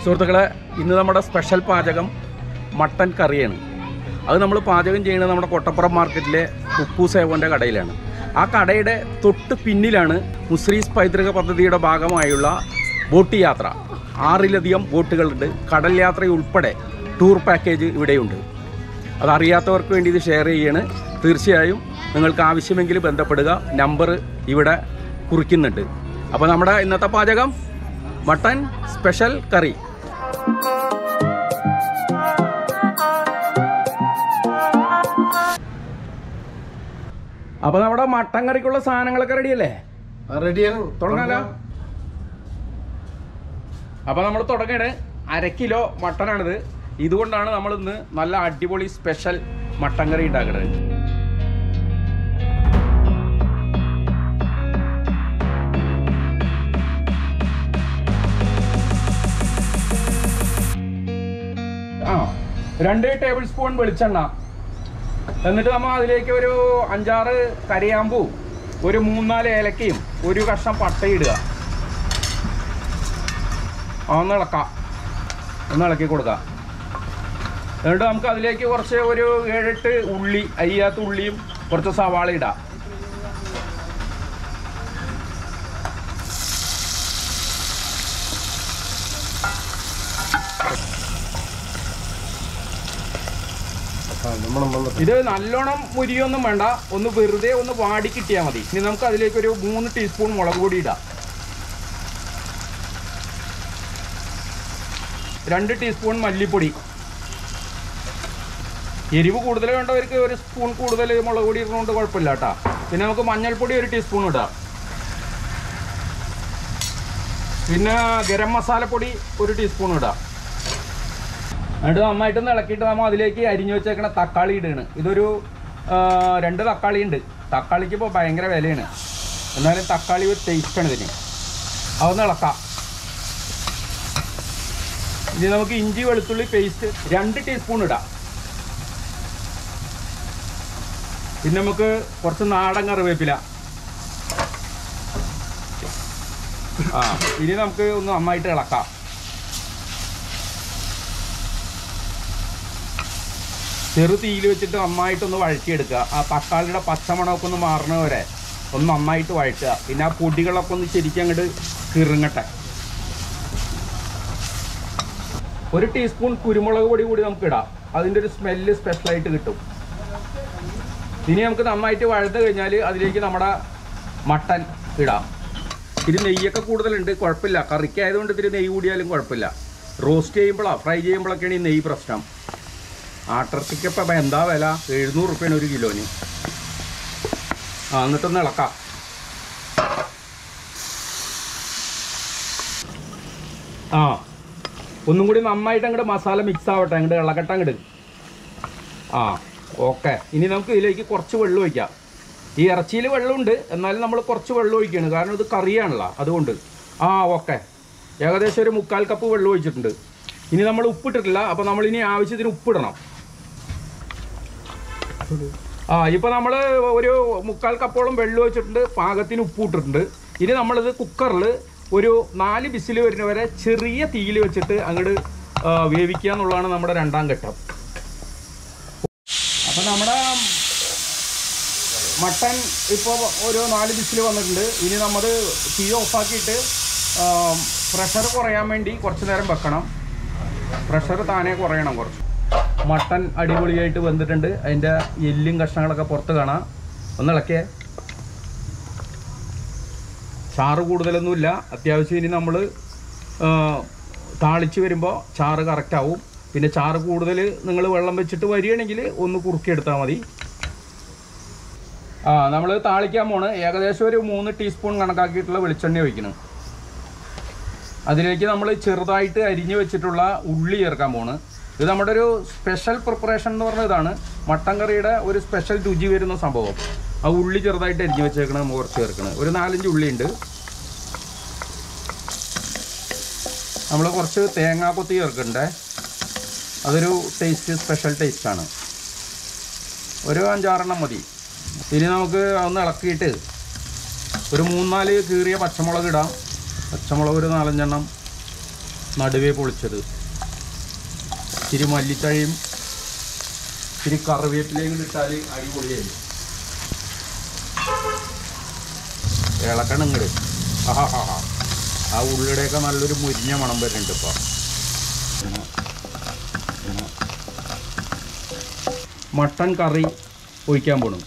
സുഹൃത്തുക്കളെ ഇന്ന് നമ്മുടെ സ്പെഷ്യൽ പാചകം മട്ടൻ കറിയാണ് അത് നമ്മൾ പാചകം ചെയ്യുന്നത് നമ്മുടെ കൊട്ടപ്പുറം മാർക്കറ്റിലെ കുക്കു സേവൻ്റെ കടയിലാണ് ആ കടയുടെ തൊട്ട് പിന്നിലാണ് മുസ്രീസ് പൈതൃക പദ്ധതിയുടെ ഭാഗമായുള്ള ബോട്ട് യാത്ര ആറിലധികം ബോട്ടുകളുണ്ട് കടൽ യാത്ര ഉൾപ്പെടെ ടൂർ പാക്കേജ് ഇവിടെയുണ്ട് അതറിയാത്തവർക്ക് വേണ്ടി ഇത് ഷെയർ ചെയ്യാണ് തീർച്ചയായും നിങ്ങൾക്ക് ആവശ്യമെങ്കിൽ ബന്ധപ്പെടുക നമ്പർ ഇവിടെ കുറിക്കുന്നുണ്ട് അപ്പോൾ നമ്മുടെ ഇന്നത്തെ പാചകം മട്ടൻ സ്പെഷ്യൽ കറി അപ്പോൾ നമ്മുടെ മട്ടൻ കറിക്കുള്ള സാധനങ്ങളൊക്കെ റെഡിയല്ലേ റെഡിയാണ് തുടങ്ങാലോ അപ്പോൾ നമ്മൾ തുടങ്ങണേ അര കിലോ മട്ടനാണിത് ഇതുകൊണ്ടാണ് നമ്മൾ ഇന്ന് നല്ല അടിപൊളി സ്പെഷ്യൽ മട്ടൻ കറി ഉണ്ടാക്കുന്നത് ആ രണ്ട് ടേബിൾ സ്പൂൺ വെളിച്ചെണ്ണ എന്നിട്ട് നമ്മൾ അതിലേക്ക് ഒരു അഞ്ചാറ് കരിയാമ്പൂ ഒരു മൂന്നാല് ഏലക്കയും ഒരു കഷ്ണം പട്ടയിടുക ആ, ഒന്ന് ഇളക്കാം ഒന്ന് ഇളക്കി കൊടുക്കാം എന്നിട്ട് നമുക്ക് അതിലേക്ക് കുറച്ച് ഒരു ഏഴെട്ട് ഉള്ളി അയ്യാത്ത ഉള്ളിയും കുറച്ച് സവാള ഇടാം നമ്മൾ ഇത് നല്ലോണം മുരിയൊന്നും വേണ്ട ഒന്ന് വെറുതെ ഒന്ന് വാടി കിട്ടിയാൽ മതി ഇനി നമുക്ക് അതിലേക്ക് ഒരു മൂന്ന് ടീസ്പൂൺ മുളക് പൊടി ഇടാം രണ്ട് ടീസ്പൂൺ മല്ലിപ്പൊടി എരിവ് കൂടുതൽ വേണ്ടവർക്ക് ഒരു സ്പൂൺ കൂടുതൽ മുളക് പൊടി ഇടുന്നതുകൊണ്ട് കുഴപ്പമില്ല കേട്ടോ പിന്നെ നമുക്ക് മഞ്ഞൾപ്പൊടി ഒരു ടീസ്പൂൺ ഇടാം പിന്നെ ഗരം മസാലപ്പൊടി ഒരു ടീസ്പൂൺ ഇടാം എന്നിട്ട് നന്നായിട്ടൊന്ന് ഇളക്കിയിട്ട് നമ്മൾ അതിലേക്ക് അരിഞ്ഞു വെച്ചേക്കണ തക്കാളി ഇടുകയാണ് ഇതൊരു ആ, രണ്ട് തക്കാളി ഉണ്ട് തക്കാളിക്ക് ഇപ്പോൾ ഭയങ്കര വിലയാണ് എന്നാലും തക്കാളി ഒരു ടേസ്റ്റാണ് ഇതിന് അതൊന്ന് ഇളക്കാം ഇനി നമുക്ക് ഇഞ്ചി വെളുത്തുള്ളി പേസ്റ്റ് രണ്ട് ടീസ്പൂൺ ഇടാം പിന്നെ നമുക്ക് കുറച്ച് നാടൻ കറിവേപ്പില ആ ഇനി നമുക്ക് ഒന്ന് നന്നായിട്ട് ഇളക്കാം ചെറു തീയിൽ വെച്ചിട്ട് നന്നായിട്ടൊന്ന് വഴറ്റിയെടുക്കുക ആ തക്കാളിയുടെ പച്ചമണമൊക്കെ ഒന്ന് മാറണ വരെ ഒന്ന് നന്നായിട്ട് വഴറ്റുക പിന്നെ ആ പൊടികളൊക്കെ ഒന്ന് ശരിക്കും അങ്ങോട്ട് കിറുങ്ങട്ടെ ഒരു ടീസ്പൂൺ കുരുമുളക് പൊടി കൂടി നമുക്ക് ഇടാം അതിൻ്റെ ഒരു സ്മെല്ല് സ്പെഷ്യലായിട്ട് കിട്ടും ഇനി നമുക്ക് നന്നായിട്ട് വഴുത് കഴിഞ്ഞാൽ അതിലേക്ക് നമ്മുടെ മട്ടൻ ഇടാം ഇത് നെയ്യൊക്കെ കൂടുതലുണ്ട് കുഴപ്പമില്ല കറിക്ക് ആയതുകൊണ്ട് ഇത്തിരി നെയ്യ് കൂടിയാലും കുഴപ്പമില്ല റോസ്റ്റ് ചെയ്യുമ്പോഴാണ് ഫ്രൈ ചെയ്യുമ്പോഴൊക്കെയാണ് ഈ നെയ്യ് പ്രശ്നം ആട്ടർച്ചിക്ക് ഇപ്പം എന്താ വില എഴുന്നൂറ് റുപ്യാണ് ഒരു കിലോന് ആ എന്നിട്ടൊന്ന് ഇളക്കാം ആ ഒന്നും കൂടി നന്നായിട്ട് അങ്ങോട്ട് മസാല മിക്സ് ആവട്ടെ അങ്ങോട്ട് ഇളകട്ടെ അങ്ങോട്ട് ആ ഓക്കെ ഇനി നമുക്ക് ഇതിലേക്ക് കുറച്ച് വെള്ളം ഒഴിക്കാം ഈ ഇറച്ചിയിൽ വെള്ളമുണ്ട് എന്നാലും നമ്മൾ കുറച്ച് വെള്ളം ഒഴിക്കുകയാണ് കാരണം ഇത് കറിയാണല്ലോ അതുകൊണ്ട് ആ ഓക്കെ ഏകദേശം ഒരു മുക്കാൽ കപ്പ് വെള്ളം ഒഴിച്ചിട്ടുണ്ട് ഇനി നമ്മൾ ഉപ്പിട്ടിട്ടില്ല അപ്പോൾ നമ്മൾ ഇനി ആവശ്യത്തിന് ഉപ്പിടണം ആ ഇപ്പോൾ നമ്മൾ ഒരു മുക്കാൽ കപ്പോളം വെള്ളം ഒഴിച്ചിട്ടുണ്ട് പാകത്തിന് ഉപ്പ് ഇട്ടിട്ടുണ്ട് ഇനി നമ്മളിത് കുക്കറിൽ ഒരു നാല് വിസിൽ വരുന്നവരെ ചെറിയ തീയിൽ വെച്ചിട്ട് അങ്ങോട്ട് വേവിക്കുക എന്നുള്ളതാണ് നമ്മുടെ രണ്ടാം ഘട്ടം അപ്പം നമ്മുടെ മട്ടൻ ഇപ്പോൾ ഒരു നാല് വിസിൽ വന്നിട്ടുണ്ട് ഇനി നമ്മൾ തീ ഓഫാക്കിയിട്ട് പ്രഷർ കുറയാൻ വേണ്ടി കുറച്ച് നേരം വെക്കണം പ്രഷർ താനെ കുറയണം കുറച്ച് മട്ടൻ അടിപൊളിയായിട്ട് വെന്തിട്ടുണ്ട് അതിൻ്റെ എല്ലും കഷ്ണങ്ങളൊക്കെ പുറത്ത് കാണാം ഒന്ന് ഇളക്കിയേ ചാറ് കൂടുതലൊന്നുമില്ല അത്യാവശ്യം ഇനി നമ്മൾ താളിച്ച് വരുമ്പോൾ ചാറ് കറക്റ്റ് ആവും പിന്നെ ചാറ് കൂടുതൽ നിങ്ങൾ വെള്ളം വെച്ചിട്ട് വരികയാണെങ്കിൽ ഒന്ന് കുറുക്കിയെടുത്താൽ മതി ആ നമ്മൾ താളിക്കാൻ പോണ് ഏകദേശം ഒരു മൂന്ന് ടീസ്പൂൺ കണക്കാക്കിയിട്ടുള്ള വെളിച്ചെണ്ണ ഒഴിക്കണം അതിലേക്ക് നമ്മൾ ചെറുതായിട്ട് അരിഞ്ഞു വെച്ചിട്ടുള്ള ഉള്ളി ചേർക്കാൻ പോണ് ഇത് നമ്മുടെ ഒരു സ്പെഷ്യൽ പ്രിപ്പറേഷൻ എന്ന് പറഞ്ഞ ഇതാണ് മട്ടൻ കറിയുടെ ഒരു സ്പെഷ്യൽ രുചി വരുന്ന സംഭവം ആ ഉള്ളി ചെറുതായിട്ട് അരിഞ്ഞു വെച്ചേക്കണം നമ്മൾ കുറച്ച് ചേർക്കണം ഒരു നാലഞ്ച് ഉള്ളി ഉണ്ട് നമ്മൾ കുറച്ച് തേങ്ങാക്കൊത്തി ചേർക്കണ്ടേ അതൊരു ടേസ്റ്റ് സ്പെഷ്യൽ ടേസ്റ്റാണ് ഒരു അഞ്ചാറെണ്ണം മതി ഇനി നമുക്ക് ഒന്ന് ഇളക്കിയിട്ട് ഒരു മൂന്നാല് കീറിയ പച്ചമുളക് ഇടാം പച്ചമുളക് ഒരു നാലഞ്ചെണ്ണം നടുവേ പൊളിച്ചത് ഇച്ചിരി മല്ലിത്തഴയും ഇച്ചിരി കറിവേപ്പിലയും കൂടി ഇട്ടാൽ അടിപൊളിയായി ഇളക്കണം ഇങ്ങട് ആഹാ ഹാ ഹാ ആ ഉള്ളിയുടെയൊക്കെ നല്ലൊരു മുരിഞ്ഞ മണം വരുന്നുണ്ട് ഇപ്പോൾ മട്ടൻ കറി ഒഴിക്കാൻ പോണു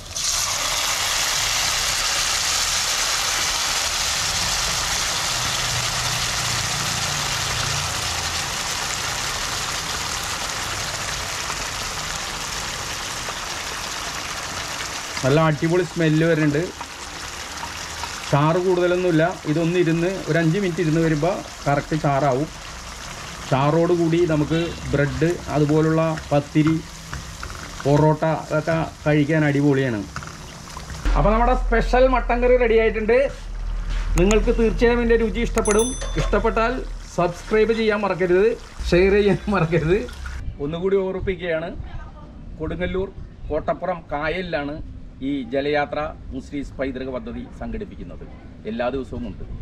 നല്ല അടിപൊളി സ്മെല്ല് വരുന്നുണ്ട് ചാറ് കൂടുതലൊന്നുമില്ല ഇതൊന്ന് ഇരുന്ന് ഒരു അഞ്ച് മിനിറ്റ് ഇരുന്ന് വരുമ്പോൾ കറക്റ്റ് ചാറാവും ചാറോട് കൂടി നമുക്ക് ബ്രെഡ് അതുപോലുള്ള പത്തിരി പൊറോട്ട ഒക്കെ കഴിക്കാൻ അടിപൊളിയാണ് അപ്പോൾ നമ്മുടെ സ്പെഷ്യൽ മട്ടൻ കറി റെഡി ആയിട്ടുണ്ട് നിങ്ങൾക്ക് തീർച്ചയായും എൻ്റെ രുചി ഇഷ്ടപ്പെടും ഇഷ്ടപ്പെട്ടാൽ സബ്സ്ക്രൈബ് ചെയ്യാൻ മറക്കരുത് ഷെയർ ചെയ്യാൻ മറക്കരുത് ഒന്നുകൂടി ഓർപ്പിക്കുകയാണ് കൊടുങ്ങല്ലൂർ കോട്ടപ്പുറം കായലിലാണ് ഈ ജലയാത്ര മുസ്ലിം പൈതൃക പദ്ധതി സംഘടിപ്പിക്കുന്നത് എല്ലാ ദിവസവും ഉണ്ട്